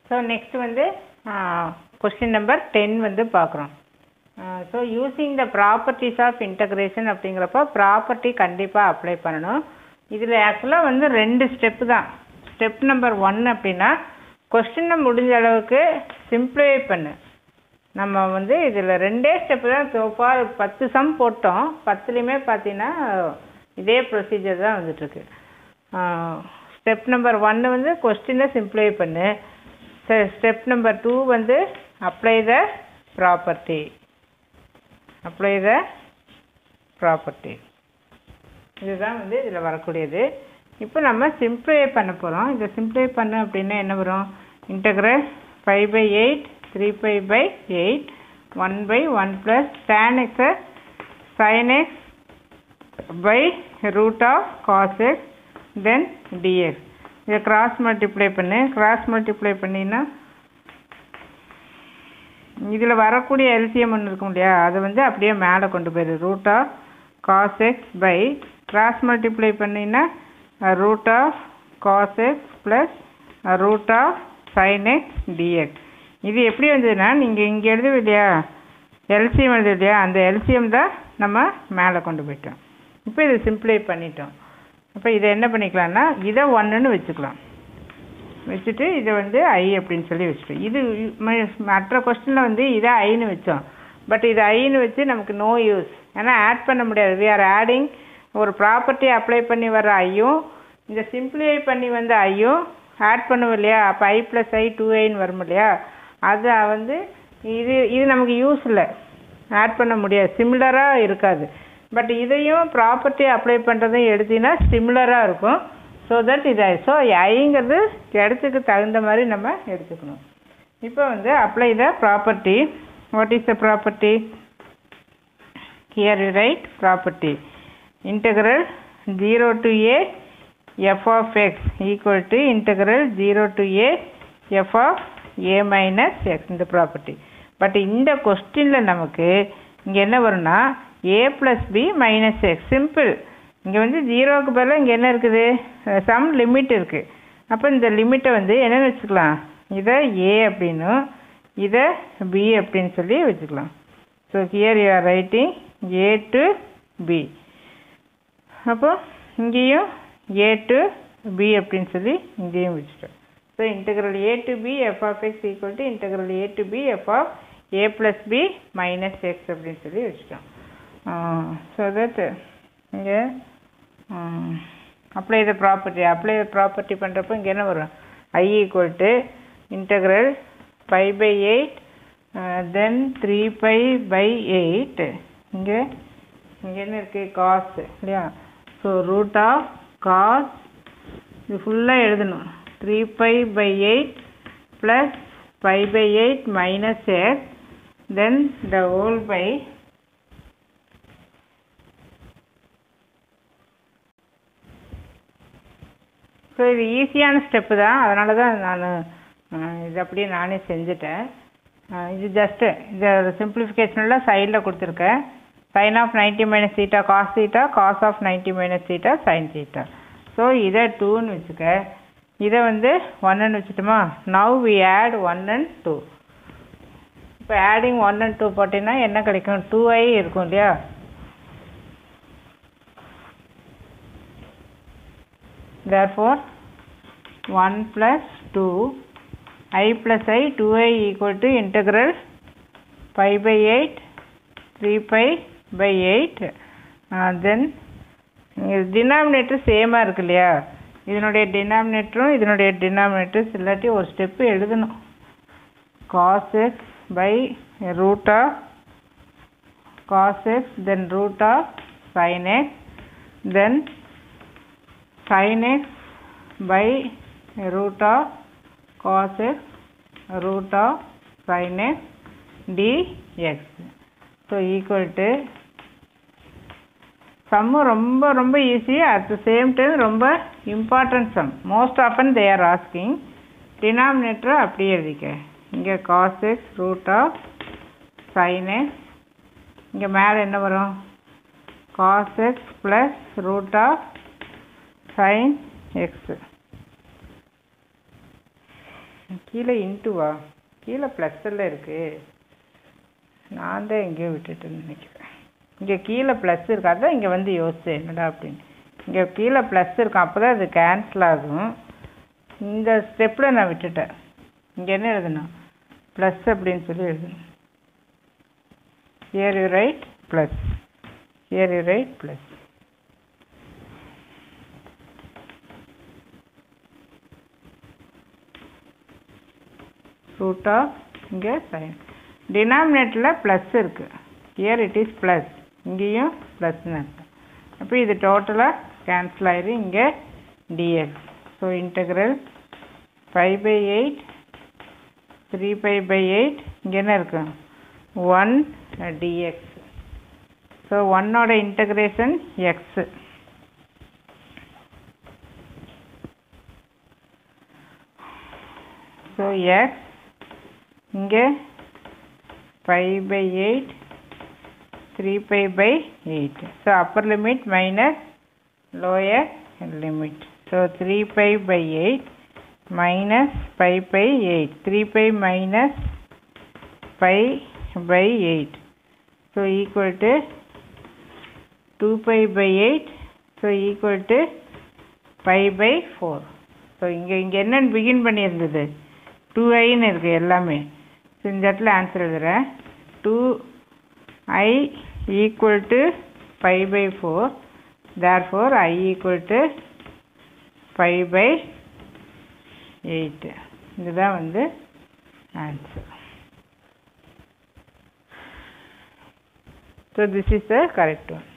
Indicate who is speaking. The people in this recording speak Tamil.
Speaker 1: ஸோ நெக்ஸ்ட் வந்து கொஸ்டின் நம்பர் டென் வந்து பார்க்குறோம் so using the properties of integration அப்படிங்கிறப்போ ப்ராப்பர்ட்டி கண்டிப்பாக அப்ளை பண்ணணும் இதில் ஆக்சுவலாக வந்து ரெண்டு ஸ்டெப்பு தான் ஸ்டெப் நம்பர் ஒன் அப்படின்னா கொஸ்டினை முடிஞ்ச அளவுக்கு சிம்பிளிஃபை பண்ணு நம்ம வந்து இதில் ரெண்டே ஸ்டெப்பு தான் சோஃபா பத்து சம் போட்டோம் பத்துலேயுமே பார்த்தீங்கன்னா இதே ப்ரொசீஜர் தான் வந்துட்டுருக்கு ஸ்டெப் நம்பர் ஒன்று வந்து கொஸ்டினை சிம்பிளிஃபை பண்ணு ஸ்டெப் நம்பர் டூ வந்து apply the property apply the property இதுதான் வந்து இதில் வரக்கூடியது இப்போ நம்ம சிம்பிளிஃபை பண்ண போகிறோம் இதை சிம்பிளிஃபை பண்ண அப்படின்னா என்ன வரும் integral five by eight three five by eight one by one plus tan எக்ஸை sine x by root of cos x then dx இதை கிராஸ் மல்டிப்ளை பண்ணு கிராஸ் மல்டிப்ளை பண்ணினா இதில் வரக்கூடிய எல்சிஎம் ஒன்று இருக்கும் இல்லையா அதை வந்து அப்படியே மேலே கொண்டு போயிரு root of cos x by cross multiply பண்ணினா root of cos x plus root of sine x dx இது எப்படி வந்ததுன்னா நீங்கள் இங்கே எழுதுவு இல்லையா எல்சிஎம் எழுது இல்லையா அந்த எல்சிஎம் தான் நம்ம மேலே கொண்டு போயிட்டோம் இப்போ இதை சிம்பிளை பண்ணிட்டோம் அப்போ இதை என்ன பண்ணிக்கலாம்னா இதை ஒன்றுன்னு வச்சுக்கலாம் வச்சுட்டு இதை வந்து ஐ அப்படின்னு சொல்லி வச்சுட்டோம் இது ம- மற்ற கொஸ்டினில் வந்து இதை ஐன்னு வச்சோம் பட் இது ஐன்னு வச்சு நமக்கு நோ யூஸ் ஏன்னா ஆட் பண்ண முடியாது வி ஆர் ஆடிங் ஒரு ப்ராப்பர்ட்டி அப்ளை பண்ணி வர ஐயும் இந்த சிம்பிளிஃபை பண்ணி வந்த ஐயும் ஆட் பண்ணுவோம் இல்லையா அப்போ ஐ ப்ளஸ் ஐ டூ ஐன்னு வரும் இல்லையா அதை வந்து இது இது நமக்கு யூஸ் இல்லை ஆட் பண்ண முடியாது சிமிலராக இருக்காது பட் இதையும் ப்ராப்பர்ட்டி அப்ளை பண்ணுறதையும் எடுத்தீங்கன்னா சிமிலராக இருக்கும் ஸோ தட் இது ஸோ ஐங்கிறது இடத்துக்கு தகுந்த மாதிரி நம்ம எடுத்துக்கணும் இப்போ வந்து apply the property what is the property here you write property integral 0 to a f of x equal to integral 0 to a f of a minus x இந்த ப்ராப்பர்ட்டி பட் இந்த கொஸ்டினில் நமக்கு இங்கே என்ன வரும்னா a plus b minus x simple இங்கே வந்து ஜீரோவுக்கு பதிலாக இங்கே என்ன இருக்குது சம் லிமிட் இருக்குது அப்போ இந்த லிமிட்டை வந்து என்னென்னு வச்சுக்கலாம் இதை a அப்படின்னும் இதை b அப்படின்னு சொல்லி வச்சுக்கலாம் so here you are writing a to b அப்போ இங்கேயும் ஏ டு பி அப்படின்னு சொல்லி இங்கேயும் வச்சுட்டோம் so integral a to b f of x equal to integral a to b f of a plus b minus x அப்படின்னு சொல்லி வச்சுட்டோம் ஸோ தட் இங்கே apply the property apply the property பண்ணுறப்போ இங்கே என்ன வரும் I equal to integral five by eight then three pi by eight இங்கே இங்கே என்ன இருக்குது காசு இல்லையா ஸோ ரூட் ஆஃப் காஸ் இது ஃபுல்லாக எழுதணும் three pi by eight plus five by eight minus x then the whole by so இது ஈஸியான ஸ்டெப்பு தான் அதனால தான் நான் இது அப்படியே நானே செஞ்சுட்டேன் அஹ் இது ஜஸ்ட்டு இந்த சிம்பிளிஃபிகேஷனில் சைடில் கொடுத்துருக்கேன் sine of ninety minus theta cos theta cos of ninety minus theta sine theta so இதை டூன்னு வச்சுக்க இதை வந்து ஒன்னுன்னு வச்சுட்டுமா now we add one and two இப்போ ஆடிங் ஒன் அண்ட் டூ போட்டிங்கன்னா என்ன கிடைக்கும் டூ ஐ இருக்கும் இல்லையா therefore 1 plus 2 i plus i 2i equal to integral pi by 8 3 pi by 8 uh, then denominator சேமாக இருக்கு இல்லையா இதனுடைய டினாமினேட்டரும் இதனுடைய டினாமினேட்டர்ஸ் இல்லாட்டி ஒரு ஸ்டெப்பு எழுதணும் cos x by root of cos x then root of sine x then sin x by root of cos x root of sin x dx so equal to sum ரொம்ப ரொம்ப easy at the same time ரொம்ப important sum most often they are asking டினாமினேட்டரை அப்படியே எழுதிக்க இங்கே cos x root of sine x இங்கே மேலே என்ன வரும் cos x plus root of sin x கீழே இன்ட்டுவா கீழே ப்ளஸ் எல்லாம் இருக்கு நான் தான் எங்கேயோ விட்டுட்டேன்னு நினைக்கிறேன் இங்கே கீழே ப்ளஸ் இருக்கு அதான் இங்கே வந்து யோசிச்சேன் என்னடா அப்படின்னு இங்கே கீழே ப்ளஸ் இருக்கும் அப்போ தான் அது கேன்சல் ஆகும் இந்த ஸ்டெப்பில் நான் விட்டுட்டேன் இங்கே என்ன எழுதணும் ப்ளஸ் அப்படின்னு சொல்லி எழுதணும் here you write plus here you write plus root of இங்கே sin டினாமினேட்டரில் ப்ளஸ் இருக்குது here it is plus இங்கேயும் ப்ளஸ்னு அர்த்தம் அப்போ இது டோட்டலாக கேன்சல் ஆயிரும் இங்கே dx so integral five by eight three pi by eight இங்கே என்ன இருக்கு ஒன் dx ஸோ ஒன்னோட இன்டகிரேஷன் எக்ஸு ஸோ எக்ஸ் இங்கே five by eight three pi by eight so upper limit minus lower limit so three pi by eight minus five by eight three pi minus five by 8 so equal to 2 pi by 8 so equal to pi by 4 so இங்கே இங்கே என்னன்னு பிகின் பண்ணியிருந்தது டூ ஐன்னு இருக்குது எல்லாமே ஸோ இந்த இடத்துல ஆன்சர் எழுதுகிறேன் two I equal to five by four there four I equal to five by eight இதுதான் வந்து answer So this is the correct one.